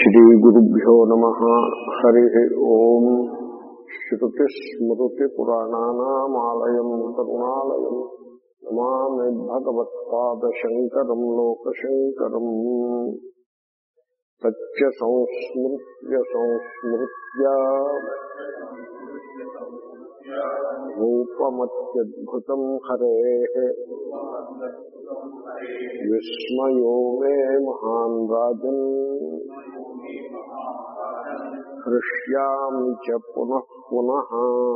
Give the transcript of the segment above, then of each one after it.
శ్రీగురుభ్యో నమ హరి ఓం శ్రుతిస్మృతిపురాణానామాలయం కరుణాలయం నమామి భగవత్పాదశంకరం లోకశంకరం సత్య సంస్మృత్య సంస్మృత్య రూపమత్యద్భుతం హరే విస్మయో మే మహాన్ రాజన్ హృష్యామి చ పునః పునః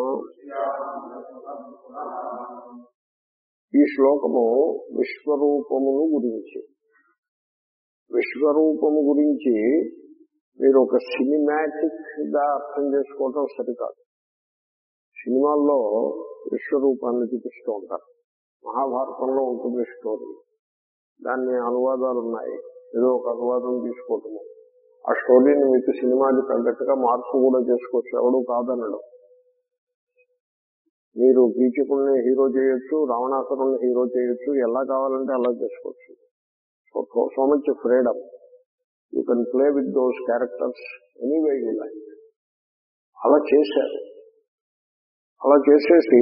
ఈ శ్లోకము విశ్వరూపమును గురించి విశ్వరూపము గురించి మీరు ఒక సినిమాటిక్ గా అర్థం చేసుకోవటం సరికాదు సినిమాల్లో విశ్వరూపాన్ని చూపిస్తూ ఉంటారు మహాభారతంలో ఉంటుంది స్టోరీ దాన్ని అనువాదాలు ఉన్నాయి ఏదో ఒక అనువాదం తీసుకోవటము ఆ స్టోరీని మీకు సినిమాకి తగ్గట్టుగా మార్పు కూడా చేసుకోవచ్చు ఎవడు కాదనడు మీరు కీచకుల్ని హీరో చేయొచ్చు రావణాసురుల్ని హీరో చేయొచ్చు ఎలా కావాలంటే అలా చేసుకోవచ్చు so so much freedom you can play with those characters anyway you like అలా చేశారు అలా చేసేసి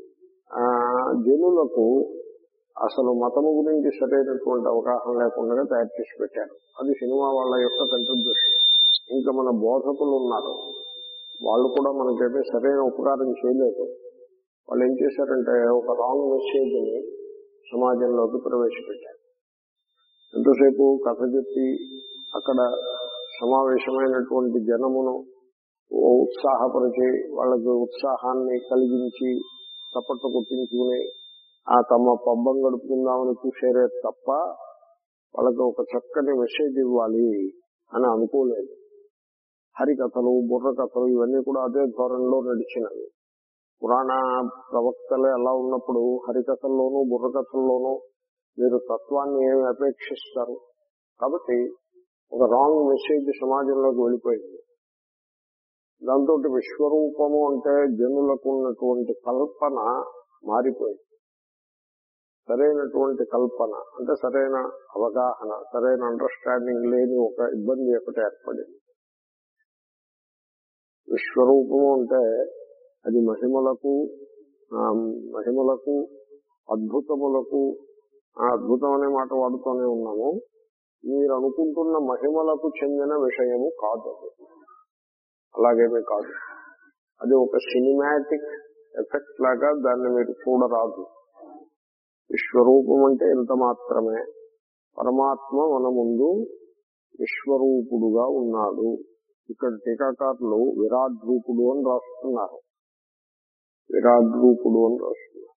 జనులకు అసలు మతము గురించి సరైనటువంటి అవగాహన లేకుండా తయారు చేసి పెట్టారు అది సినిమా వాళ్ళ యొక్క కంట్రిబ్యూషన్ ఇంకా మన బోధకులు ఉన్నారు వాళ్ళు కూడా మనకైతే సరైన ఉపకారం చేయలేదు వాళ్ళు ఏం చేశారంటే ఒక రాంగ్ మెసేజ్ ని సమాజంలోకి ప్రవేశపెట్టారు ఎంతసేపు కథ చెప్పి అక్కడ సమావేశమైనటువంటి జనమును ఉత్సాహపరిచి వాళ్ళకి ఉత్సాహాన్ని కలిగించి చప్పట్లు కొట్టించుకుని ఆ తమ పబ్బం గడుపుకుందామని చూసేరే తప్ప వాళ్ళకి ఒక చక్కని మెసేజ్ ఇవ్వాలి అని అనుకోలేదు హరికథలు బుర్ర కథలు ఇవన్నీ కూడా అదే ధోరణిలో నడిచినవి పురాణ ప్రవక్తలే ఎలా ఉన్నప్పుడు హరికథల్లోనూ బుర్రకథల్లోనూ మీరు తత్వాన్ని ఏమి అపేక్షిస్తారు కాబట్టి ఒక రాంగ్ మెసేజ్ సమాజంలోకి వెళ్ళిపోయింది దాంతో విశ్వరూపము అంటే జనులకు ఉన్నటువంటి కల్పన మారిపోయింది సరైనటువంటి కల్పన అంటే సరైన అవగాహన సరైన అండర్స్టాండింగ్ లేని ఒక ఇబ్బంది ఒకటి ఏర్పడింది విశ్వరూపము అంటే అది మహిమలకు మహిమలకు అద్భుతములకు అద్భుతం అనే మాట వాడుతూనే ఉన్నాము మీరు అనుకుంటున్న మహిమలకు చెందిన విషయము కాదు అది అలాగేమీ కాదు అది ఒక సినిమాటిక్ ఎఫెక్ట్ లాగా దాన్ని మీరు చూడరాదు విశ్వరూపం అంటే ఎంత మాత్రమే పరమాత్మ మన ముందు విశ్వరూపుడుగా ఉన్నాడు ఇక్కడ టీకాకారులు విరాట్ రూపుడు అని రాస్తున్నారు విరాట్ రూపుడు అని రాస్తున్నారు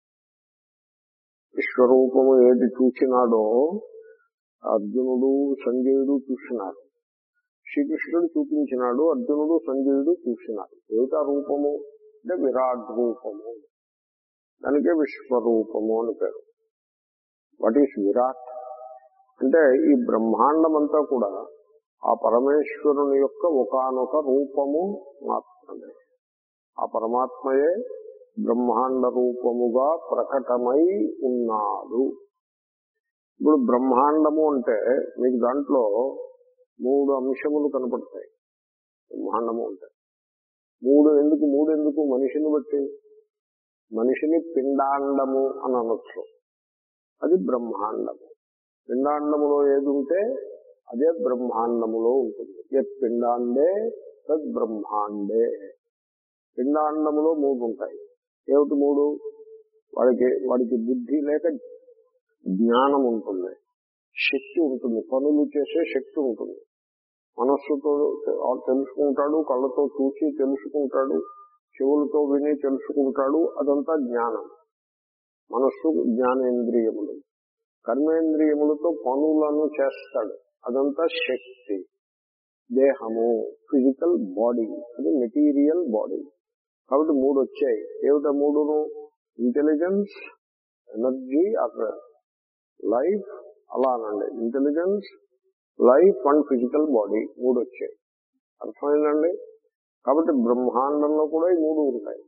విశ్వరూపము ఏది చూసినాడో అర్జునుడు సంజయుడు చూసినారు శ్రీకృష్ణుడు చూపించినాడు అర్జునుడు సంజయుడు చూసినారు ఏమిటా రూపము అంటే విరాట్ రూపము దానికే విశ్వరూపము అని పేరు వాట్ ఈస్ విరాట్ అంటే ఈ బ్రహ్మాండం అంతా కూడా ఆ పరమేశ్వరుని యొక్క ఒకనొక రూపము మాత్రమే ఆ పరమాత్మయే బ్రహ్మాండ రూపముగా ప్రకటమై ఉన్నాడు ఇప్పుడు బ్రహ్మాండము అంటే మీకు దాంట్లో మూడు అంశములు కనపడతాయి బ్రహ్మాండము అంటే మూడు ఎందుకు మూడు ఎందుకు మనిషిని బట్టి మనిషిని పిండాండము అని అనొచ్చు అది బ్రహ్మాండము పిండాండములో ఏది ఉంటే అదే బ్రహ్మాండములో ఉంటుంది ఎత్ పిండాండే తద్ బ్రహ్మాండే పిండాండములో మూడు ఉంటాయి ఏమిటి మూడు వాడికి వాడికి బుద్ధి లేక జ్ఞానం ఉంటుంది శక్తి ఉంటుంది పనులు చేసే శక్తి ఉంటుంది మనస్సుతో తెలుసుకుంటాడు కళ్ళతో చూసి తెలుసుకుంటాడు చెవులతో విని తెలుసుకుంటాడు అదంతా జ్ఞానం మనస్సు జ్ఞానేంద్రియములు కర్మేంద్రియములతో పనులను చేస్తాడు అదంతా శక్తి దేహము ఫిజికల్ బాడీ అది మెటీరియల్ బాడీ కాబట్టి మూడు వచ్చాయి ఏమిటా మూడును ఇంటెలిజెన్స్ ఎనర్జీ ఆఫ్ లైఫ్ అలా అనండి intelligence life and physical body మూడు వచ్చాయి అర్థమైందండి కాబట్టి బ్రహ్మాండంలో కూడా ఈ మూడు ఉంటాయి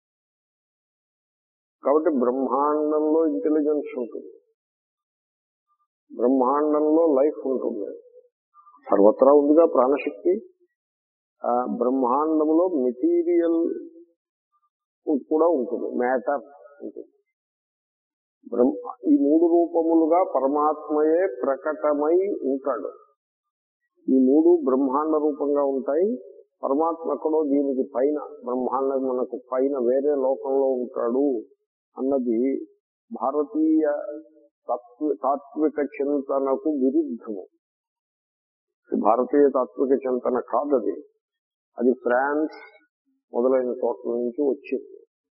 కాబట్టి బ్రహ్మాండంలో ఇంటెలిజెన్స్ ఉంటుంది బ్రహ్మాండంలో లైఫ్ ఉంటుంది సర్వత్రా ఉందిగా ప్రాణశక్తి ఆ బ్రహ్మాండములో మెటీరియల్ కూడా ఉంటుంది మ్యాటర్ ఉంటుంది బ్రహ్మ ఈ మూడు రూపములుగా పరమాత్మయే ప్రకటమై ఉంటాడు ఈ మూడు బ్రహ్మాండ రూపంగా ఉంటాయి పరమాత్మ ఎక్కడో దీనికి పైన బ్రహ్మాండం మనకు పైన వేరే లోకంలో ఉంటాడు అన్నది భారతీయ తత్వ తాత్విక చింతనకు విరుద్ధము భారతీయ తాత్విక చింతన కాదది అది ఫ్రాన్స్ మొదలైన చోట్ల నుంచి వచ్చింది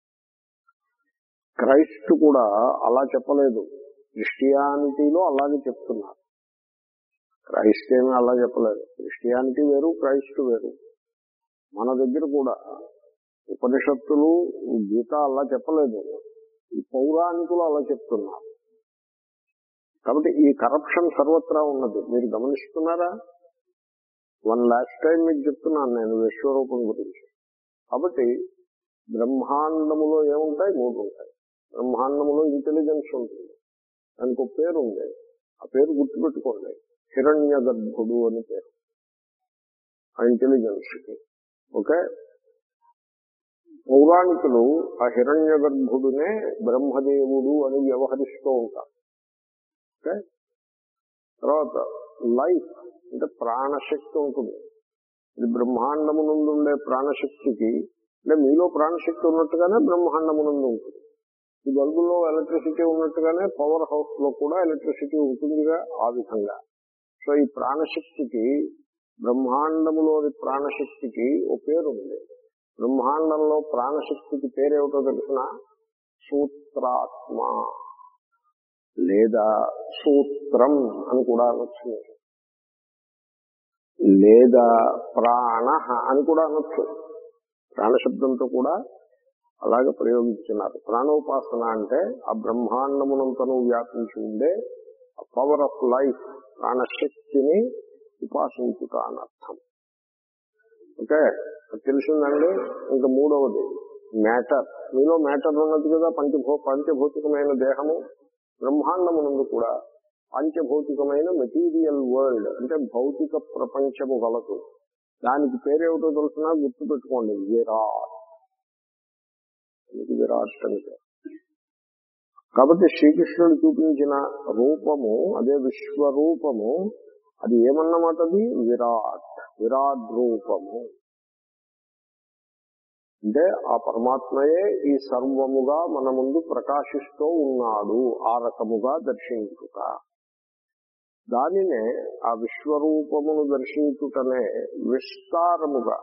క్రైస్ట్ కూడా అలా చెప్పలేదు క్రిస్టియానిటీలో అలాగే చెప్తున్నారు క్రైస్ట్ ఏమీ అలా చెప్పలేదు క్రిస్టియానిటీ వేరు క్రైస్ట్ వేరు మన దగ్గర కూడా ఉపనిషత్తులు గీత అలా చెప్పలేదు ఈ పౌరాణికులు అలా చెప్తున్నారు కాబట్టి ఈ కరప్షన్ సర్వత్రా ఉన్నది మీరు గమనిస్తున్నారా వన్ లాస్ట్ టైం మీకు చెప్తున్నాను నేను విశ్వరూపం గురించి కాబట్టి బ్రహ్మాండములో ఏముంటాయి మూడు ఉంటాయి బ్రహ్మాండములో ఇంటెలిజెన్స్ ఉంటుంది దానికి ఒక పేరు ఉంది ఆ పేరు గుర్తుపెట్టుకోండి హిరణ్య గర్భుడు అని పేరు ఆ ఇంటెలిజెన్స్ కి ఓకే పౌరాణికులు ఆ హిరణ్య గర్భుడునే బ్రహ్మదేవుడు అని వ్యవహరిస్తూ ఉంటారు ఓకే తర్వాత లైఫ్ అంటే ప్రాణశక్తి ఉంటుంది ఇది బ్రహ్మాండము నుండి ఉండే ప్రాణశక్తికి అంటే మీలో ప్రాణశక్తి ఉన్నట్టుగానే బ్రహ్మాండము నుండి ఉంటుంది ఈ బల్బుల్లో ఎలక్ట్రిసిటీ ఉన్నట్టుగానే పవర్ హౌస్ లో కూడా ఎలక్ట్రిసిటీ ఉంటుందిగా ఆ విధంగా సో ఈ ప్రాణశక్తికి బ్రహ్మాండములోని ప్రాణశక్తికి ఓ పేరు ఉంది బ్రహ్మాండంలో ప్రాణశక్తికి పేరేమిటో తెలిసిన సూత్రాత్మ లేదా సూత్రం అని కూడా అనొచ్చు లేదా ప్రాణ అని కూడా అనొచ్చు ప్రాణశబ్దంతో కూడా అలాగే ప్రయోగించున్నారు ప్రాణోపాసన అంటే ఆ బ్రహ్మాండమునంతను వ్యాపించి ఉండే పవర్ ఆఫ్ లైఫ్ ప్రాణశక్తిని ఉపాసించుట అనర్థం ఓకే అది తెలిసిందండి ఇంకా మూడవది మ్యాటర్ మీలో మ్యాటర్ ఉన్నది కదా పంచభూ పంచభౌతికమైన దేహము బ్రహ్మాండమునందు కూడా పంచభౌతికమైన మెటీరియల్ వరల్డ్ అంటే భౌతిక ప్రపంచము గలదు దానికి పేరేమిటో తెలుసునా గుర్తు పెట్టుకోండి విరాట్ ఇది విరాట్ అంటే కాబట్టి శ్రీకృష్ణుడు చూపించిన రూపము అదే విశ్వరూపము అది ఏమన్నమాట అది విరాట్ విరాట్ రూపము అంటే ఆ పరమాత్మయే ఈ సర్వముగా మన ముందు ప్రకాశిస్తూ ఉన్నాడు ఆ రకముగా దర్శించుట దానినే ఆ విశ్వరూపమును దర్శించుటనే విస్తారముగా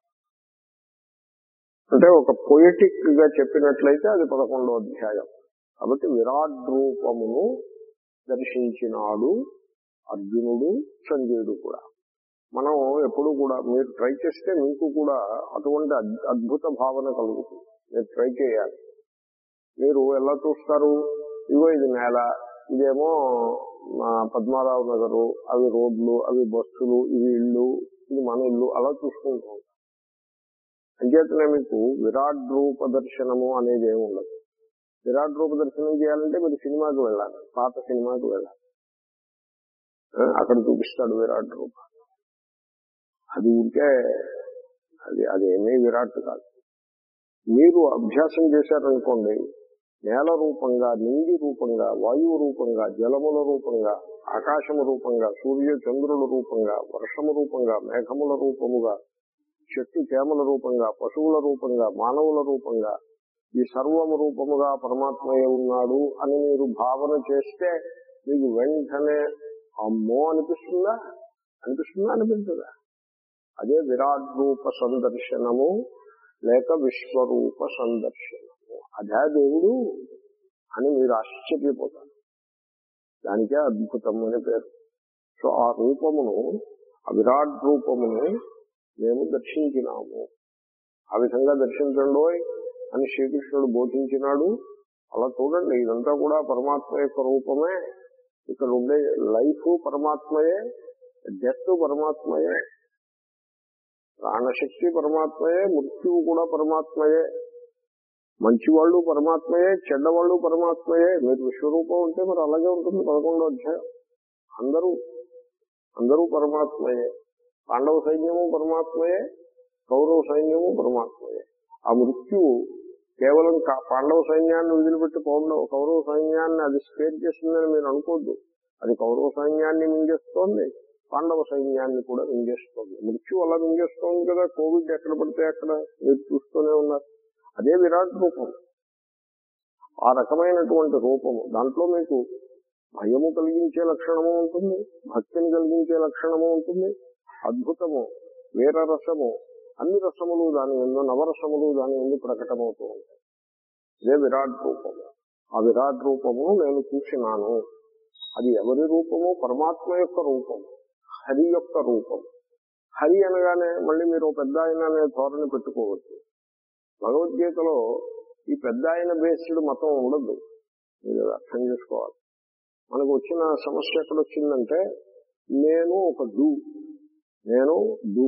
అంటే ఒక పొయిటిక్ గా చెప్పినట్లయితే అది పదకొండో అధ్యాయం కాబట్టి విరాట్ రూపమును దర్శించినాడు అర్జునుడు సంజయుడు కూడా మనం ఎప్పుడు కూడా మీరు ట్రై చేస్తే మీకు కూడా అటువంటి అద్- అద్భుత భావన కలుగుతుంది మీరు ట్రై చేయాలి మీరు ఎలా చూస్తారు ఇగో ఇది నేల ఇదేమో మా పద్మారావు నగరు అవి రోడ్లు అవి బస్సులు ఇవి ఇల్లు ఇది మన ఇల్లు అలా చూసుకుంటూ ఉంటాం అంచేతనే మీకు విరాట్ రూప దర్శనము అనేది ఏమి ఉండదు విరాట్ రూప దర్శనం చేయాలంటే మీరు సినిమాకి వెళ్ళాలి పాత సినిమాకి వెళ్ళాలి ఆ, అక్కడ చూపిస్తాడు విరాట్ రూప అది ఉంటే అది అదేమీ విరాట్ కాదు మీరు అభ్యాసం చేశారనుకోండి నేల రూపంగా నింగి రూపంగా వాయువు రూపంగా జలముల రూపంగా ఆకాశము రూపంగా సూర్య చంద్రుల రూపంగా వర్షము రూపంగా మేఘముల రూపముగా చెట్టు చేమల రూపంగా పశువుల రూపంగా మానవుల రూపంగా ఈ సర్వము రూపముగా పరమాత్మయే ఉన్నాడు అని మీరు భావన చేస్తే మీకు వెంటనే అమ్మో అనిపిస్తుందా అనిపిస్తుందా అనిపించదా అదే విరాట్ రూప సందర్శనము లేక విశ్వరూప సందర్శనము అదే దేవుడు అని మీరు ఆశ్చర్యపోతారు దానికే అద్భుతం అని పేరు సో ఆ రూపమును ఆ విరాట్ రూపమును మేము దర్శించినాము ఆ విధంగా దర్శించండి అని శ్రీకృష్ణుడు బోధించినాడు అలా చూడండి ఇదంతా కూడా పరమాత్మ యొక్క రూపమే ఇక్కడ ఉండే లైఫ్ పరమాత్మయే డెత్ పరమాత్మయే ప్రాణశక్తి పరమాత్మయే మృత్యువు కూడా పరమాత్మయే మంచివాళ్ళు పరమాత్మయే చెడ్డవాళ్ళు పరమాత్మయే మీరు విశ్వరూపం ఉంటే మరి అలాగే ఉంటుంది పదకొండో అధ్యాయం అందరూ అందరూ పరమాత్మయే పాండవ సైన్యము పరమాత్మయే కౌరవ సైన్యము పరమాత్మయే ఆ మృత్యువు కేవలం కా- పాండవ సైన్యాన్ని వదిలిపెట్టి పౌండవ కౌరవ సైన్యాన్ని అది స్పేర్ చేస్తుందని మీరు అనుకోద్దు అది కౌరవ సైన్యాన్ని మింగేస్తోంది పాండవ సైన్యాన్ని కూడా మింగేస్తోంది మృత్యు అలా మింగేస్తోంది కదా కోవిడ్ ఎక్కడ పడితే అక్కడ మీరు చూస్తూనే ఉన్నారు అదే విరాట్ రూపం ఆ రకమైనటువంటి రూపము దాంట్లో మీకు భయము కలిగించే లక్షణము ఉంటుంది భక్తిని కలిగించే లక్షణము ఉంటుంది అద్భుతము వీర రసము అన్ని రసములు దాని ఎందు నవరసములు దాని ఎందు ప్రకటమవుతూ ఉంటాయి ఇదే విరాట్ రూపము ఆ విరాట్ రూపమును నేను చూసినాను అది ఎవరి రూపము పరమాత్మ యొక్క రూపము హరి యొక్క రూపం హరి అనగానే మళ్ళీ మీరు ఓ పెద్ద ఆయన అనే ధోరణి పెట్టుకోవచ్చు భగవద్గీతలో ఈ పెద్ద ఆయన బేస్డ్ మతం ఉండదు మీరు అర్థం చేసుకోవాలి మనకు వచ్చిన సమస్య ఎక్కడ వచ్చిందంటే నేను ఒక డు నేను డు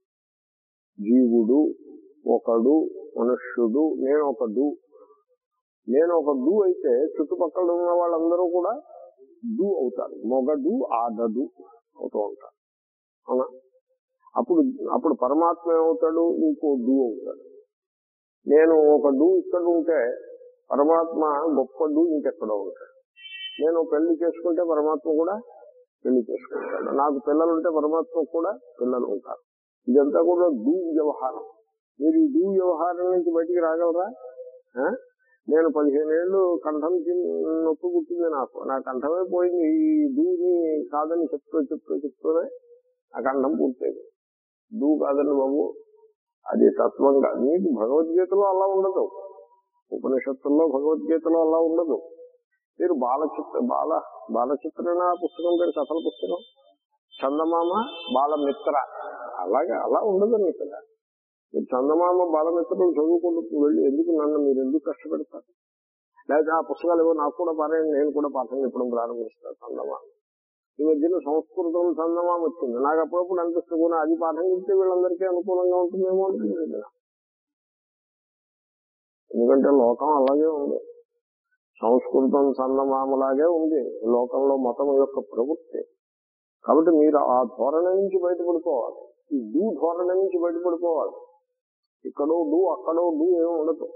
జీవుడు ఒకడు మనుష్యుడు నేను ఒక డు నేను ఒక డు అయితే చుట్టుపక్కల ఉన్న వాళ్ళందరూ కూడా డు అవుతారు మొగడు ఆడడు అవుతూ ఉంటారు అవునా అప్పుడు అప్పుడు పరమాత్మ ఏమవుతాడు ఇంకో డు అవుతాడు నేను ఒక డు ఇక్కడ ఉంటే పరమాత్మ గొప్ప డు ఇంకెక్కడో ఉంటాడు నేను పెళ్లి చేసుకుంటే పరమాత్మ కూడా పెళ్లి చేసుకుంటాడు నాకు పిల్లలు ఉంటే పరమాత్మ కూడా పిల్లలు ఉంటారు ఇదంతా కూడా డూ వ్యవహారం మీరు ఈ డూ వ్యవహారం నుంచి బయటికి రాగలరా ఆ? నేను పదిహేను ఏళ్ళు కంఠం చి- నొప్పి పుట్టింది నాకు నా కంఠమే పోయింది ఈ డూని కాదని చెప్తూ చెప్తూ చెప్తూనే ఆ కంఠం పూర్తయింది డూ కాదండి బాబు అది తత్వం కాదు మీకు భగవద్గీతలో అలా ఉండదు ఉపనిషత్తుల్లో భగవద్గీతలో అలా ఉండదు మీరు బాలచిత్ర బాల బాలచిత్రణ పుస్తకం పేరు కథల పుస్తకం చందమామ బాలమిత్ర అలాగే అలా ఉండదు ఇక్కడ మీరు చందమామ బాలమిత్రులు చదువుకుంటూ వెళ్ళి ఎందుకు నన్ను మీరు ఎందుకు కష్టపెడతారు లేదా ఆ పుస్తకాలు ఏవో నాకు కూడా పారాయణ నేను కూడా పాఠం చెప్పడం ప్రారంభిస్తాను చందమామ ఈ మధ్యన సంస్కృతం చందమామ వచ్చింది నాకు అప్పుడప్పుడు అనిపిస్తుంది కూడా అది పాఠం చెప్తే వీళ్ళందరికీ అనుకూలంగా ఉంటుందేమో అనిపించింది నాకు. ఎందుకంటే లోకం అలాగే ఉంది సంస్కృతం చందమామలాగే ఉంది లోకంలో మతం యొక్క ప్రవృత్తి కాబట్టి మీరు ఆ ధోరణి నుంచి బయటపడిపోవాలి ఈ డూ ధోరణి నుంచి బయటపడిపోవాలి ఇక్కడో డూ అక్కడో డూ ఏమి ఉండదు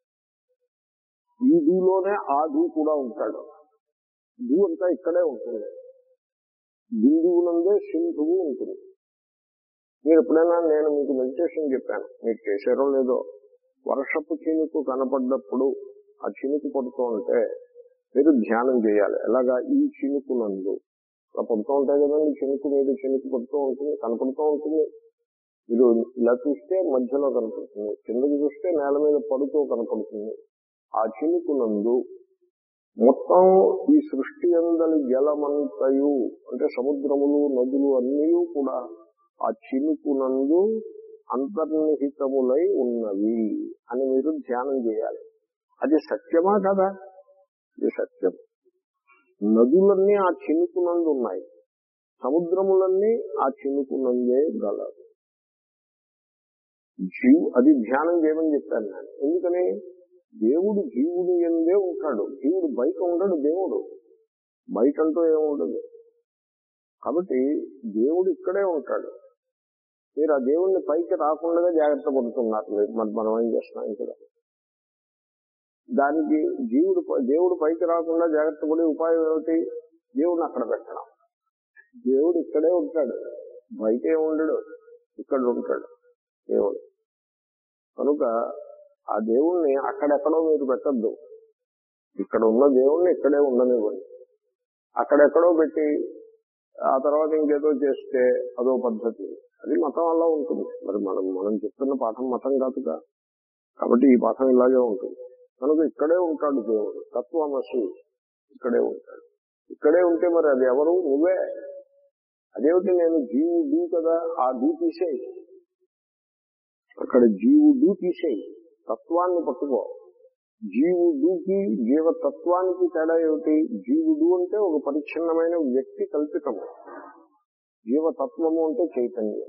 ఈ డూలోనే ఆ డూ కూడా ఉంటాడు డూ అంతా ఇక్కడే ఉంటుంది బిందువులందే సింధువు ఉంటుంది మీరు ఎప్పుడైనా నేను మీకు మెడిటేషన్ చెప్పాను మీరు చేశారో లేదో వర్షపు చినుకు కనపడ్డప్పుడు ఆ చినుకు పడుతూ ఉంటే మీరు ధ్యానం చేయాలి ఎలాగా ఈ చినుకు నందు అలా పడుతూ ఉంటాయి కదండి చినుకు మీద చినుకు పడుతూ ఉంటుంది కనపడుతూ ఉంటుంది మీరు ఇలా చూస్తే మధ్యలో కనపడుతుంది కిందకి చూస్తే నేల మీద పడుతూ కనపడుతుంది ఆ చినుకు నందు మొత్తం ఈ సృష్టి అందలి జలమంతయు అంటే సముద్రములు నదులు అన్నీ కూడా ఆ చినుకునందు అంతర్నిహితములై ఉన్నవి అని మీరు ధ్యానం చేయాలి అది సత్యమా కదా ఇది సత్యం నదులన్నీ ఆ చినుకునందు ఉన్నాయి సముద్రములన్నీ ఆ చినుకునందే గలవు జీవు అది ధ్యానం చేయమని చెప్పాను నేను ఎందుకని దేవుడు జీవుడు ఎందే ఉంటాడు జీవుడు బయట ఉండడు దేవుడు బయట అంటూ ఏముండదు కాబట్టి దేవుడు ఇక్కడే ఉంటాడు మీరు ఆ దేవుడిని పైకి రాకుండా జాగ్రత్త పడుతున్నారు మీరు మరి మనం ఏం చేస్తున్నాం ఇక్కడ దానికి జీవుడు ప- దేవుడు పైకి రాకుండా జాగ్రత్త పడే ఉపాయం ఏమిటి దేవుడిని అక్కడ పెట్టడం దేవుడు ఇక్కడే ఉంటాడు బయటే ఉండడు ఇక్కడ ఉంటాడు దేవుడు కనుక ఆ దేవుణ్ణి అక్కడెక్కడో మీరు పెట్టద్దు ఇక్కడ ఉన్న దేవుణ్ణి ఇక్కడే ఉండనివ్వండి అక్కడెక్కడో పెట్టి ఆ తర్వాత ఇంకేదో చేస్తే అదో పద్ధతి అది మతం అలా ఉంటుంది మరి మనం మనం చెప్తున్న పాఠం మతం కాదుగా కాబట్టి ఈ పాఠం ఇలాగే ఉంటుంది కనుక ఇక్కడే ఉంటాడు దేవుడు తత్వమసి ఇక్కడే ఉంటాడు ఇక్కడే ఉంటే మరి అది ఎవరు నువ్వే అదేమిటి నేను జీవుడు కదా ఆ డూ తీసేయి అక్కడ జీవుడు తీసేయి తత్వాన్ని పట్టుకో జీవుడుకి జీవతత్వానికి తేడా ఏమిటి జీవుడు అంటే ఒక పరిచ్ఛిన్నమైన వ్యక్తి కల్పితము జీవతత్వము అంటే చైతన్యం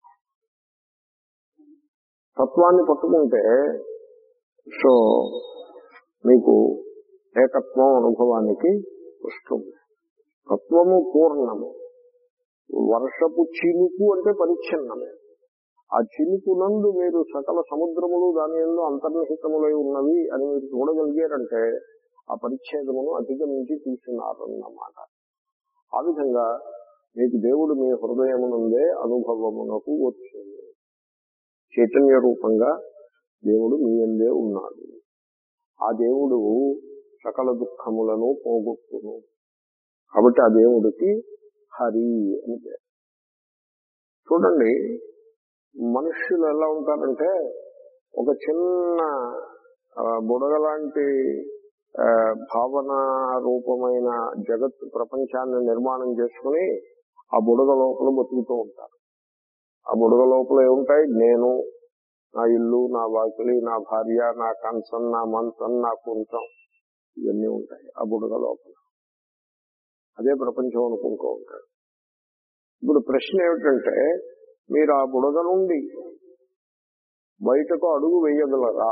తత్వాన్ని పట్టుకుంటే సో మీకు ఏకత్వం అనుభవానికి వస్తుంది తత్వము పూర్ణము వర్షపు చినుకు అంటే పరిచ్ఛిన్నమే ఆ చినుకునందు మీరు సకల సముద్రములు దాని ఎందు అంతర్నిహితములై ఉన్నవి అని మీరు చూడగలిగారంటే ఆ పరిచ్ఛేదమును అధిగమించి తీసినారన్నమాట ఆ విధంగా మీకు దేవుడు మీ హృదయమునందే అనుభవమునకు వచ్చింది చైతన్య రూపంగా దేవుడు మీ అందే ఉన్నాడు ఆ దేవుడు సకల దుఃఖములను పోగొట్టును కాబట్టి ఆ దేవుడికి హరి అని పేరు చూడండి మనుష్యులు ఎలా ఉంటారంటే ఒక చిన్న ఆ, బుడగ లాంటి ఆ, భావన రూపమైన జగత్ ప్రపంచాన్ని నిర్మాణం చేసుకుని ఆ బుడగ లోపల బతుకుతూ ఉంటారు ఆ బుడగ లోపల ఏముంటాయి నేను నా ఇల్లు నా వాకిలి నా భార్య నా కంచం నా మంచం నా కుంచం ఇవన్నీ ఉంటాయి ఆ బుడగ లోపల అదే ప్రపంచం అనుకుంటూ ఉంటాడు ఇప్పుడు ప్రశ్న ఏమిటంటే మీరు ఆ బుడగ నుండి బయటకు అడుగు వేయగలరా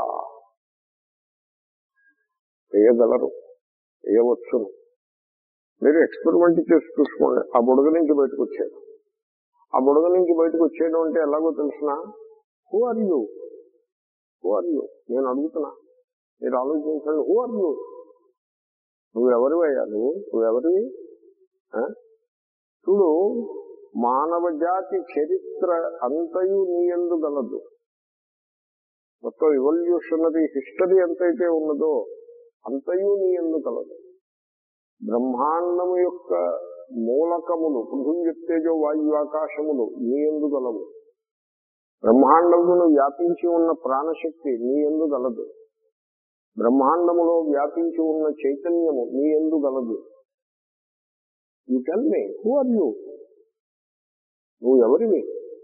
వేయగలరు వేయవచ్చును మీరు ఎక్స్పెరిమెంట్ చేసి చూసుకోండి ఆ బుడగ నుంచి బయటకు వచ్చాడు ఆ బుడగ నుంచి బయటకు వచ్చేయడం అంటే ఎలాగో తెలిసిన who are you who are you నేను అడుగుతున్నా మీరు ఆలోచించండి హూ ఆర్ యూ నువ్వెవరివయ్యా నువ్వు నువ్వెవరివి ఆ? చూడు మానవ జాతి చరిత్ర అంతయు నీ ఎందు గలదు మొత్తం ఇవల్యూషనరీ హిస్టరీ ఎంతైతే ఉన్నదో అంతయు నీ ఎందు కలదు బ్రహ్మాండము యొక్క మూలకములు పృథివీ తేజో వాయు ఆకాశములు నీ ఎందు గలవు బ్రహ్మాండమును వ్యాపించి ఉన్న ప్రాణశక్తి నీ ఎందు గలదు బ్రహ్మాండములో వ్యాపించి ఉన్న చైతన్యము నీ ఎందు గలదు you tell me who are you నువ్వు ఎవరివి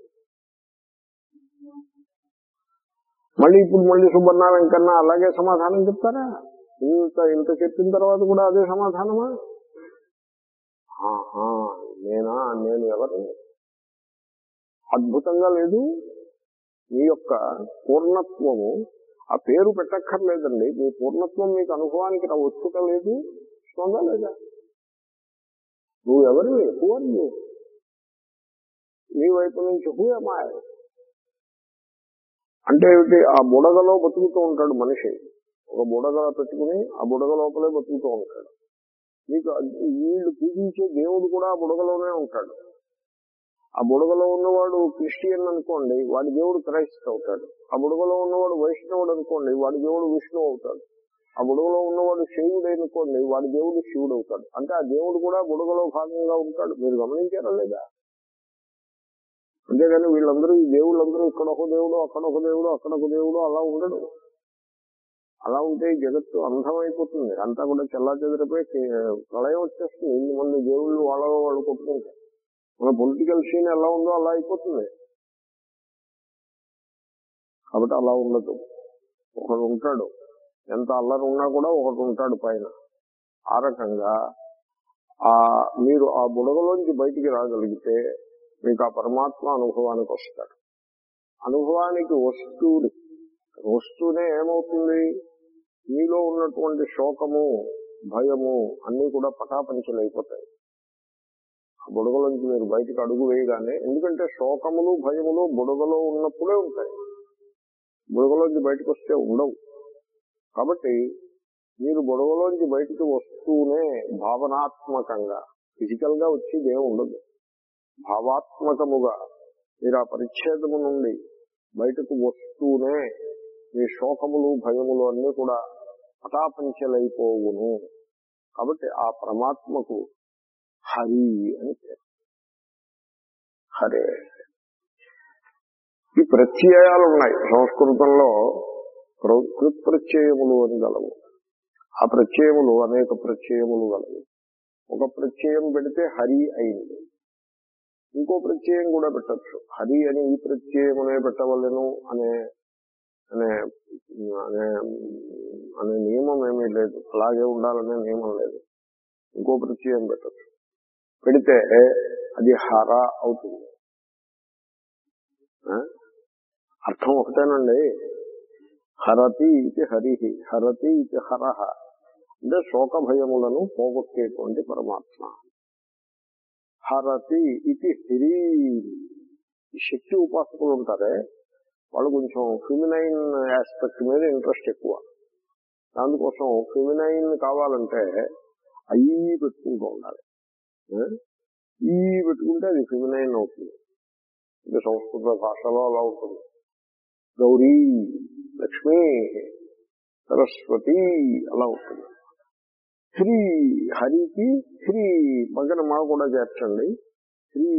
మళ్ళీ ఇప్పుడు మళ్ళీ సుబ్బర్ణారాయణ కన్నా అలాగే సమాధానం చెప్తారా ఇంత ఇంత చెప్పిన తర్వాత కూడా అదే సమాధానమా ఆహా నేనా నేను ఎవరిని అద్భుతంగా లేదు మీ యొక్క పూర్ణత్వము ఆ పేరు పెట్టక్కర్లేదండి మీ పూర్ణత్వం మీకు అనుభవానికి రా వచ్చుట లేదు వస్తుందా లేదా నువ్వు ఎవరివి హూ ఆర్ యూ నీ వైపు నుంచి హూ అమాయ్ అంటే ఏమిటి ఆ బుడగలో బతుకుతూ ఉంటాడు మనిషి ఒక బుడగ పెట్టుకుని ఆ బుడగ లోపలే బతుకుతూ ఉంటాడు మీకు అది- వీళ్ళు పూజించే దేవుడు కూడా ఆ బుడగలోనే ఉంటాడు ఆ బుడగలో ఉన్నవాడు క్రిస్టియన్ అనుకోండి వాడి దేవుడు క్రైస్ట్ అవుతాడు ఆ బుడగలో ఉన్నవాడు వైష్ణవుడు అనుకోండి వాడి దేవుడు విష్ణువు అవుతాడు ఆ బుడగలో ఉన్నవాడు శివుడు అనుకోండి వాడి దేవుడు శివుడు అవుతాడు అంటే ఆ దేవుడు కూడా బుడగలో భాగంగా ఉంటాడు మీరు గమనించారా లేదా అంతేగాని వీళ్ళందరూ ఈ దేవుళ్ళందరూ ఇక్కడ ఒక దేవుడు అక్కడ ఒక దేవుడు అక్కడ ఒక దేవుడు అలా ఉండడు అలా ఉంటే ఈ జగత్తు అంధమైపోతుంది అంతా కూడా చెల్లా చెదిరిపోయి ప్రళయం వచ్చేస్తుంది ఇన్ని మంది దేవుళ్ళు వాళ్ళ వాళ్ళు కొట్టుకుంటే మన పొలిటికల్ సీన్ ఎలా ఉందో అలా అయిపోతుంది కాబట్టి అలా ఉండదు ఒకడు ఉంటాడు ఎంత అల్లరి ఉన్నా కూడా ఒకడు ఉంటాడు పైన ఆ రకంగా ఆ మీరు ఆ బుడగలోంచి బయటికి రాగలిగితే మీకు ఆ పరమాత్మ అనుభవానికి వస్తాడు అనుభవానికి వస్తూ వస్తూనే ఏమవుతుంది మీలో ఉన్నటువంటి శోకము భయము అన్ని కూడా పటాపంచలైపోతాయి ఆ బుడగలోంచి మీరు బయటికి అడుగు వేయగానే ఎందుకంటే శోకములు భయములు బుడగలో ఉన్నప్పుడే ఉంటాయి బుడగలోంచి బయటకు వస్తే ఉండవు కాబట్టి మీరు బుడగలోంచి బయటికి వస్తూనే భావనాత్మకంగా ఫిజికల్ గా వచ్చేది ఏమి ఉండదు భావాత్మకముగా మీరు ఆ పరిచ్ఛేదము నుండి బయటకు వస్తూనే మీ శోకములు భయములు అన్ని కూడా పటాపంచలైపోవును కాబట్టి ఆ పరమాత్మకు హరి అని పేరు హరే ఈ ప్రత్యయాలు ఉన్నాయి సంస్కృతంలో కృత్ ప్రత్యయములు అని గలవు ఆ ప్రత్యయములు అనేక ప్రత్యయములు గలవు ఒక ప్రత్యయం పెడితే హరి అయింది ఇంకో ప్రత్యయం కూడా పెట్టచ్చు హరి అని ఈ ప్రత్యయమునే పెట్టవలను అనే అనే అనే అనే నియమం ఏమీ లేదు అలాగే ఉండాలనే నియమం లేదు ఇంకో ప్రత్యయం పెట్టచ్చు పెడితే అది హర అవుతుంది ఆ? అర్థం ఒకటేనండి హరతి ఇది హరి హరతి ఇది హరహ అంటే శోక భయములను పోగొట్టేటువంటి పరమాత్మ హరతి ఇది హిరీ ఈ శక్తి ఉపాసకులు ఉంటారే వాళ్ళు కొంచెం ఫిమినైన్ ఆస్పెక్ట్ మీద ఇంట్రెస్ట్ ఎక్కువ దానికోసం ఫిమినైన్ కావాలంటే అయ్యి పెట్టుకుంటూ ఉండాలి ఏ? ఈ పెట్టుకుంటే అది ఫిమినైన్ అవుతుంది అంటే సంస్కృత భాషలో అలా ఉంటుంది గౌరీ లక్ష్మి సరస్వతి అలా ఉంటుంది శ్రీ హరికి శ్రీ పక్కన మా కూడా చేర్చండి శ్రీ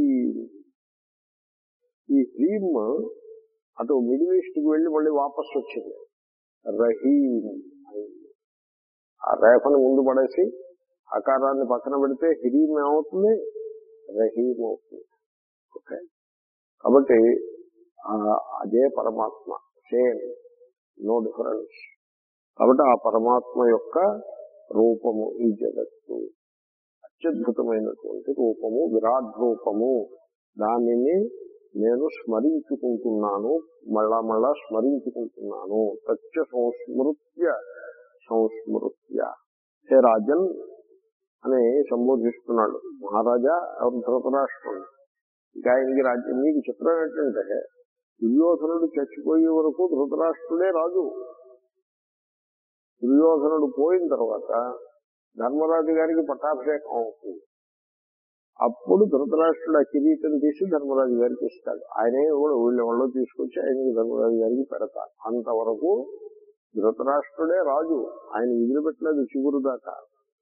ఈ హ్రీమ్ అటు మిడిల్ ఈస్ట్ కి వెళ్ళి మళ్ళీ వాపస్ వచ్చింది రహీం అయింది. ఆ రేఫను ముందు పడేసి ఆకారాన్ని పక్కన పెడితే హిరీం ఏమవుతుంది రహీం అవుతుంది ఓకే కాబట్టి ఆ అదే పరమాత్మ సేమ్ నో డిఫరెన్స్ కాబట్టి ఆ పరమాత్మ యొక్క రూపము ఈ జగత్తు అత్యద్భుతమైనటువంటి రూపము విరాట్ రూపము దానిని నేను స్మరించుకుంటున్నాను మళ్ళా మళ్ళా స్మరించుకుంటున్నాను సత్య సంస్మృత్య సంస్మృత్య హే రాజన్ అని సంబోధిస్తున్నాడు మహారాజా ఎవరు ధృతరాష్ట్రుడు ఇంకా ఆయనకి రాజ్యం మీకు చిత్రం ఏంటంటే దుర్యోధనుడు చచ్చిపోయే వరకు ధృతరాష్ట్రుడే రాజు దుర్యోధనుడు పోయిన తర్వాత ధర్మరాజు గారికి పట్టాభిషేకం అవుతుంది అప్పుడు ధృతరాష్ట్రుడు ఆ కిరీటం తీసి ధర్మరాజు గారికి ఇస్తాడు ఆయనే కూడా వీళ్ళ వాళ్ళు తీసుకొచ్చి ఆయనకి ధర్మరాజు గారికి పెడతారు అంతవరకు ధృతరాష్ట్రుడే రాజు ఆయన వదిలిపెట్టలేదు చిగురు దాకా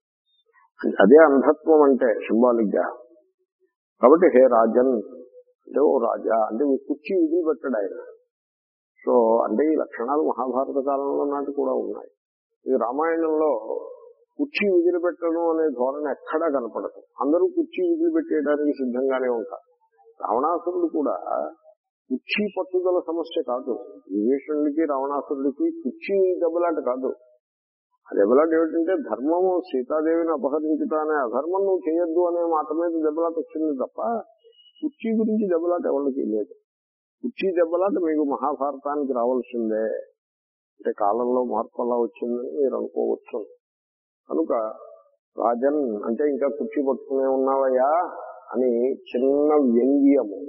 అదే అంధత్వం అంటే సింబాలిక్ గా కాబట్టి హే రాజన్ అంటే ఓ రాజా అంటే మీ కుర్చీ వదిలిపెట్టాడు ఆయన సో అంటే ఈ లక్షణాలు మహాభారత కాలంలో నాటి కూడా ఉన్నాయి ఇది రామాయణంలో కుర్చీ వదిలిపెట్టడం అనే ధోరణి ఎక్కడా కనపడదు అందరూ కుర్చీ వదిలిపెట్టేయడానికి సిద్ధంగానే ఉంటారు రావణాసురుడు కూడా కుర్చీ పట్టుదల సమస్య కాదు విభీషణుడికి రావణాసురుడికి కుర్చీ దెబ్బలాట కాదు ఆ దెబ్బలాట ఏమిటంటే ధర్మము సీతాదేవిని అపహరించుట అనే అధర్మం నువ్వు చేయొద్దు అనే మాట మీద దెబ్బలాట వచ్చింది తప్ప కుర్చీ గురించి దెబ్బలాట ఎవరికి లేదు కుర్చీ దెబ్బలాట మీకు మహాభారతానికి రావాల్సిందే అంటే కాలంలో మార్పు అలా వచ్చిందని మీరు అనుకోవచ్చు కనుక రాజన్ అంటే ఇంకా కుర్చీ పట్టుకునే ఉన్నావయ్యా అని చిన్న వ్యంగ్యము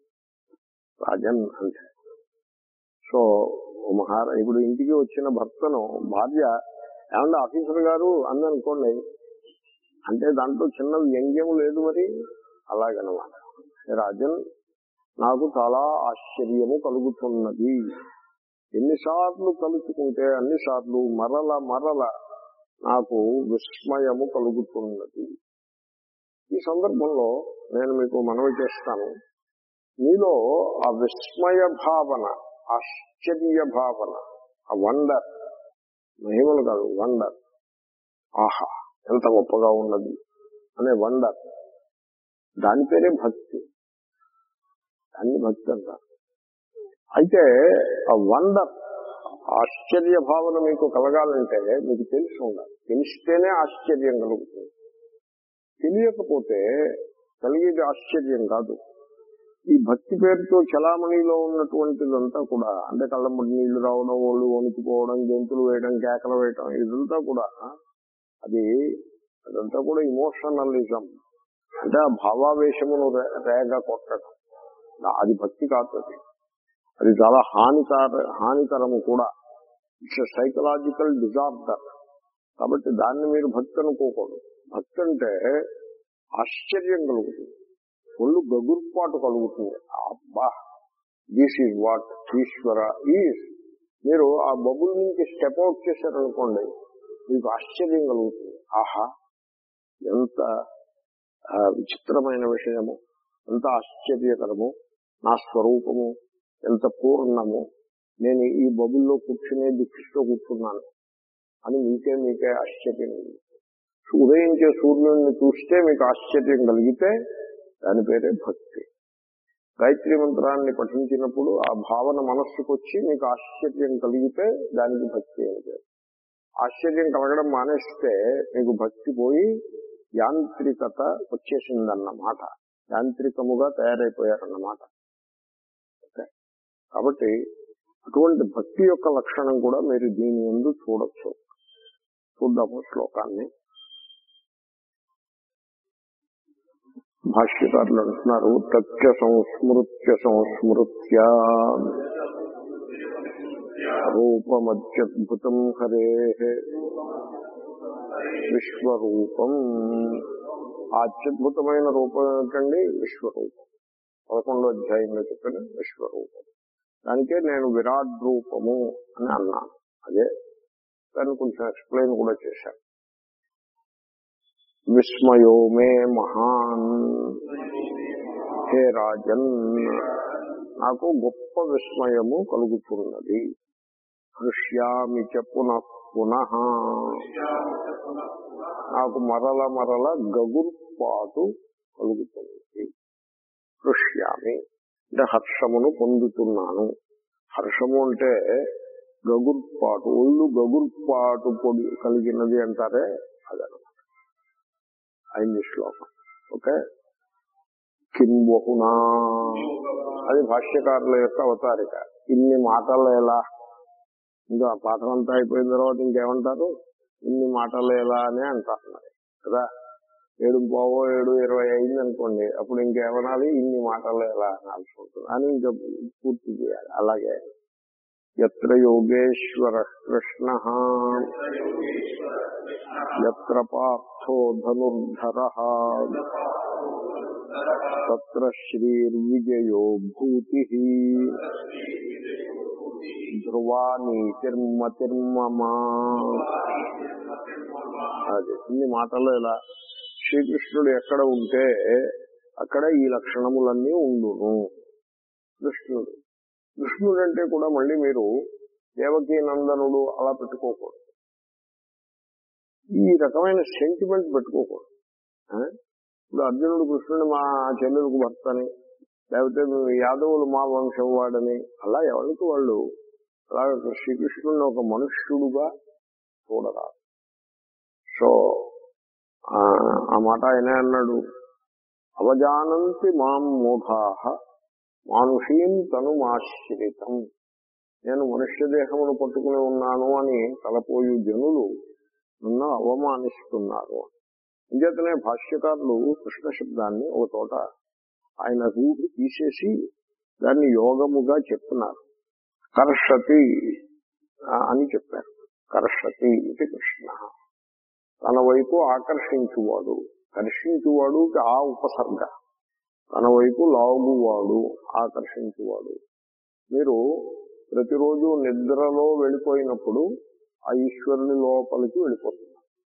రాజన్ అంటే సో ఓ మహారా ఇప్పుడు ఇంటికి వచ్చిన భర్తను భార్య ఏమన్నా ఆఫీసర్ గారు అందనుకోండి అంటే దాంట్లో చిన్న వ్యంగ్యం లేదు మరి అలాగనమాట రాజన్ నాకు చాలా ఆశ్చర్యము కలుగుతున్నది ఎన్నిసార్లు కలుసుకుంటే అన్నిసార్లు మరల మరల నాకు విస్మయము కలుగుతున్నది ఈ సందర్భంలో నేను మీకు మనవి చేస్తాను మీలో ఆ విస్మయ భావన ఆశ్చర్య భావన ఆ వండర్ మహిమలు కాదు వండర్ ఆహా ఎంత గొప్పగా ఉన్నది అనే వండర్ దాని పేరే భక్తి దాన్ని భక్తి అంటారు అయితే ఆ వండర్ ఆశ్చర్య భావన మీకు కలగాలంటే మీకు తెలిసి ఉండాలి తెలిస్తేనే ఆశ్చర్యం కలుగుతుంది తెలియకపోతే కలిగేది ఆశ్చర్యం కాదు ఈ భక్తి పేరుతో చలామణిలో ఉన్నటువంటిదంతా కూడా అంటే కళ్ళమ్మడి నీళ్లు రావడం ఒళ్ళు వణికిపోవడం గెంతులు వేయడం కేకలు వేయడం ఇదంతా కూడా అది అదంతా కూడా ఇమోషనలిజం అంటే ఆ భావావేశమును రే- రేగ కొట్టడం అది భక్తి కాదు అది అది చాలా హానికర హానికరము కూడా ఇట్స్ సైకలాజికల్ డిజార్డర్ కాబట్టి దాన్ని మీరు భక్తి అనుకోకూడదు భక్తి అంటే ఆశ్చర్యం కలుగుతుంది ఒళ్ళు గగుర్పాటు కలుగుతుంది అబ్బా this is what Ishwara is మీరు ఆ బబుల్ నుంచి స్టెప్ అవుట్ చేశారనుకోండి మీకు ఆశ్చర్యం కలుగుతుంది ఆహా ఎంత ఆ, విచిత్రమైన విషయము ఎంత ఆశ్చర్యకరము నా స్వరూపము ఎంత పూర్ణము నేను ఈ బబుల్లో కూర్చునే దుఃఖిస్తూ కూర్చున్నాను అని మీకే మీకే ఆశ్చర్యం కలుగుతుంది. ఉదయించే సూర్యుడిని చూస్తే మీకు ఆశ్చర్యం కలిగితే దాని పేరే భక్తి గాయత్రి మంత్రాన్ని పఠించినప్పుడు ఆ భావన మనస్సుకు వచ్చి మీకు ఆశ్చర్యం కలిగితే దానికి భక్తి అని పేరు ఆశ్చర్యం కలగడం మానేస్తే మీకు భక్తి పోయి యాంత్రికత వచ్చేసిందన్నమాట యాంత్రికముగా తయారైపోయారన్నమాట ఓకే. కాబట్టి అటువంటి భక్తి యొక్క లక్షణం కూడా మీరు దీని ఎందు చూడొచ్చు చూద్దాము శ్లోకాన్ని భాష్యకారులు అంటున్నారు తథ్య సంస్మృత్య సంస్మృత్య రూపమత్యద్భుతం హరే విశ్వరూపం ఆ అత్యద్భుతమైన రూపం ఏమిటండి విశ్వరూపం పదకొండో అధ్యాయంలో చెప్పిన విశ్వరూపం దానికే నేను విరాట్ రూపము అని అన్నాను అదే దాన్ని కొంచెం ఎక్స్ప్లెయిన్ కూడా చేశాను విస్మయో మే మహాన్ హే రాజన్ నాకు గొప్ప విస్మయము కలుగుతున్నది హృష్యామి చ పునః పునః నాకు మరల మరల గగుర్పాటు కలుగుతుంది హృష్యామి అంటే హర్షమును పొందుతున్నాను హర్షము అంటే గగుర్పాటు ఒళ్ళు గగుర్పాటు పొడి కలిగినది అంటారే అదనమాట అయింది శ్లోకం ఓకే కిం బహునా అది భాష్యకారుల యొక్క అవతారిక ఇన్ని మాటలు ఎలా ఇంకా పాఠం అంతా అయిపోయిన తర్వాత ఇంకేమంటారు ఇన్ని మాటలు ఎలా అని అంటారు మరి కదా ఏడు పోవో ఏడు ఇరవై అయింది అనుకోండి అప్పుడు ఇంకేమనాలి ఇన్ని మాటలు ఎలా అనాల్సి ఉంటుంది అని ఇంకా పూర్తి చేయాలి అలాగే ఎత్ర యోగేశ్వర కృష్ణ ఎత్ర పార్థో ధనుర్ధర తత్ర శ్రీర్విజయో భూతి ధ్రువా నీతిర్మతిర్మమా అది ఇన్ని మాటలు ఇలా శ్రీకృష్ణుడు ఎక్కడ ఉంటే అక్కడ ఈ లక్షణములన్నీ ఉండును కృష్ణుడు కృష్ణుడు అంటే కూడా మళ్ళీ మీరు దేవకీ నందనుడు అలా పెట్టుకోకూడదు ఈ రకమైన సెంటిమెంట్ పెట్టుకోకూడదు ఆ? ఇప్పుడు అర్జునుడు కృష్ణుడు మా చెల్లెలకు భర్తని లేకపోతే యాదవులు మా వంశం వాడని అలా ఎవరికి వాళ్ళు అలా శ్రీకృష్ణుడిని ఒక మనుష్యుడుగా చూడరా సో ఆ ఆ మాట ఆయనే అన్నాడు అవజానంతి మాం మూఢా మానుషీం తనుమాశ్రితం నేను మనుష్య దేహమును పట్టుకుని ఉన్నాను అని తలపోయు జనులు నన్ను అవమానిస్తున్నారు ఇంకేతనే భాష్యకారులు కృష్ణ శబ్దాన్ని ఒక చోట ఆయన రూపి తీసేసి దాన్ని యోగముగా చెప్తున్నారు కర్షతి ఆ, అని చెప్పారు కర్షతి ఇది కృష్ణ తన వైపు ఆకర్షించువాడు కర్షించువాడు ఆ ఉపసర్గ తన వైపు లాగువాడు ఆకర్షించువాడు మీరు ప్రతిరోజు నిద్రలో వెళ్ళిపోయినప్పుడు ఆ ఈశ్వరుని లోపలికి వెళ్ళిపోతున్నారు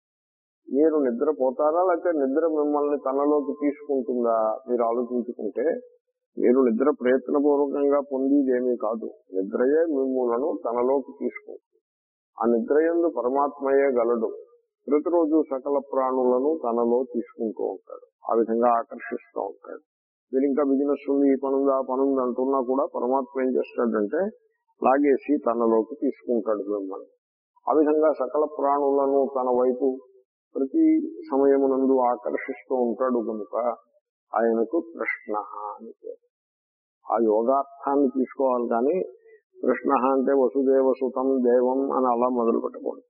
మీరు నిద్రపోతారా లేకపోతే నిద్ర మిమ్మల్ని తనలోకి తీసుకుంటుందా మీరు ఆలోచించుకుంటే మీరు నిద్ర ప్రయత్నపూర్వకంగా పొందేదేమీ కాదు నిద్రయే మిమ్మల్ని తనలోకి తీసుకుంటుంది ఆ నిద్రయందు పరమాత్మయే గలడు ప్రతిరోజు సకల ప్రాణులను తనలో తీసుకుంటూ ఉంటాడు ఆ విధంగా ఆకర్షిస్తూ ఉంటాడు మీరు ఇంకా బిజినెస్ ఉంది ఈ పనుంది ఆ పనుంది అంటున్నా కూడా పరమాత్మ ఏం చేస్తాడంటే లాగేసి తనలోకి తీసుకుంటాడు మిమ్మల్ని ఆ విధంగా సకల ప్రాణులను తన వైపు ప్రతి సమయమునందు ఆకర్షిస్తూ ఉంటాడు కనుక ఆయనకు కృష్ణ అని పేరు ఆ యోగార్థాన్ని తీసుకోవాలి కానీ కృష్ణ అంటే వసుదేవ సుతం దేవం అని అలా మొదలు పెట్టకూడదు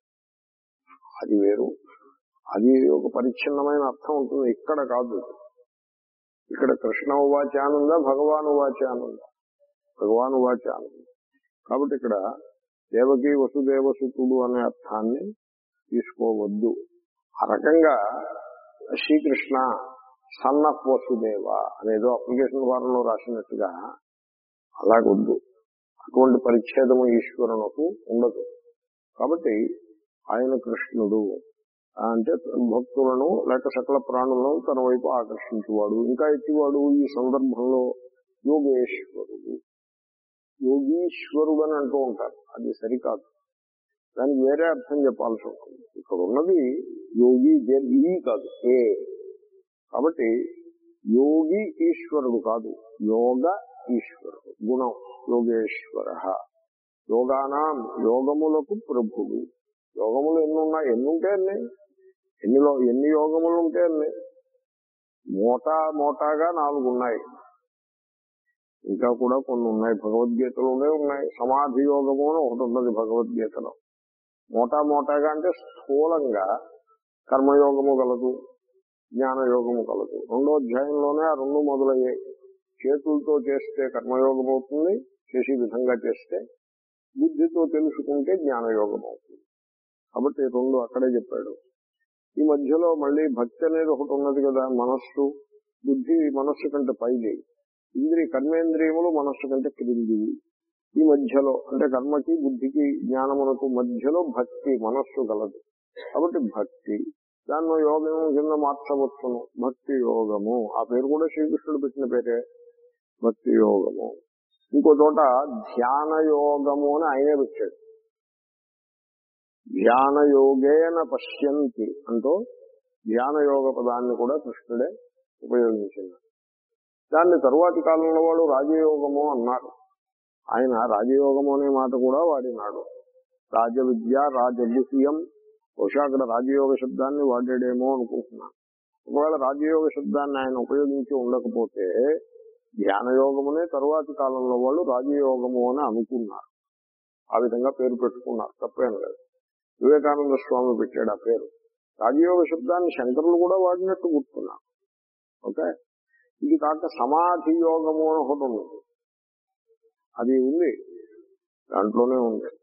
అది వేరు అది ఒక పరిచ్ఛిన్నమైన అర్థం ఉంటుంది ఇక్కడ కాదు ఇది. ఇక్కడ కృష్ణ ఉవాచ అనుందా భగవాన్ ఉవాచ అనుందా భగవాన్ ఉవాచ అనుంది కాబట్టి ఇక్కడ దేవకి వసుదేవ సుతుడు అనే అర్థాన్ని తీసుకోవద్దు ఆ రకంగా శ్రీకృష్ణ సన్ ఆఫ్ వసుదేవ అనేదో అప్లికేషన్ వారంలో రాసినట్టుగా అలాగొద్దు అటువంటి పరిచ్ఛేదము ఈశ్వరునకు ఉండదు కాబట్టి ఆయన కృష్ణుడు అంటే భక్తులను లేక సకల ప్రాణులను తన వైపు ఆకర్షించేవాడు ఇంకా ఎత్తివాడు ఈ సందర్భంలో యోగేశ్వరుడు యోగీశ్వరుడు అని అంటూ ఉంటారు అది సరికాదు దానికి వేరే అర్థం చెప్పాల్సి ఉంటుంది ఇక్కడ ఉన్నది యోగి ఈ కాదు ఏ కాబట్టి యోగి ఈశ్వరుడు కాదు యోగ ఈశ్వరుడు గుణం యోగేశ్వర యోగానాం యోగములకు ప్రభువు యోగములు ఎన్ని ఉన్నాయి ఎన్ని ఉంటే అన్ని ఎన్నిలో ఎన్ని యోగములు ఉంటే అన్ని మోటా మోటాగా నాలుగు ఉన్నాయి ఇంకా కూడా కొన్ని ఉన్నాయి భగవద్గీతలోనే ఉన్నాయి సమాధి యోగము అని ఒకటి ఉన్నది భగవద్గీతలో మోటా మోటాగా అంటే స్థూలంగా కర్మయోగము గలదు జ్ఞానయోగము కలదు రెండో అధ్యాయంలోనే ఆ రెండు మొదలయ్యాయి చేతులతో చేస్తే కర్మయోగం అవుతుంది చేసే విధంగా చేస్తే బుద్ధితో తెలుసుకుంటే జ్ఞానయోగం అవుతుంది కాబట్టి రెండు అక్కడే చెప్పాడు ఈ మధ్యలో మళ్ళీ భక్తి అనేది ఒకటి ఉన్నది కదా మనస్సు బుద్ధి మనస్సు కంటే పైది ఇంద్రియ కర్మేంద్రియములు మనస్సు కంటే క్రిందివి ఈ మధ్యలో అంటే కర్మకి బుద్ధికి జ్ఞానమునకు మధ్యలో భక్తి మనస్సు గలదు కాబట్టి భక్తి దాన్ని యోగము కింద మార్చవచ్చును భక్తి యోగము ఆ పేరు కూడా శ్రీకృష్ణుడు పెట్టిన పేరే భక్తి యోగము ఇంకో చోట ధ్యాన యోగము అని ఆయనే పెట్టాడు ధ్యాన యోగేన పశ్యంతి అంటూ ధ్యాన యోగ పదాన్ని కూడా కృష్ణుడే ఉపయోగించింది దాన్ని తరువాతి కాలంలో వాడు రాజయోగము అన్నారు ఆయన రాజయోగము అనే మాట కూడా వాడినాడు రాజ విద్య రాజగుహ్యం బహుశా అక్కడ రాజయోగ శబ్దాన్ని వాడాడేమో అనుకుంటున్నాను ఒకవేళ రాజయోగ శబ్దాన్ని ఆయన ఉపయోగించి ఉండకపోతే ధ్యానయోగమునే తరువాతి కాలంలో వాళ్ళు రాజయోగము అని అనుకున్నారు ఆ విధంగా పేరు పెట్టుకున్నారు తప్పేం లేదు వివేకానంద స్వామి పెట్టాడు ఆ పేరు రాజయోగ శబ్దాన్ని శంకరులు కూడా వాడినట్టు గుర్తున్నారు ఓకే ఇది కాక సమాధి యోగము అని ఒకటి ఉంది అది ఉంది దాంట్లోనే ఉంది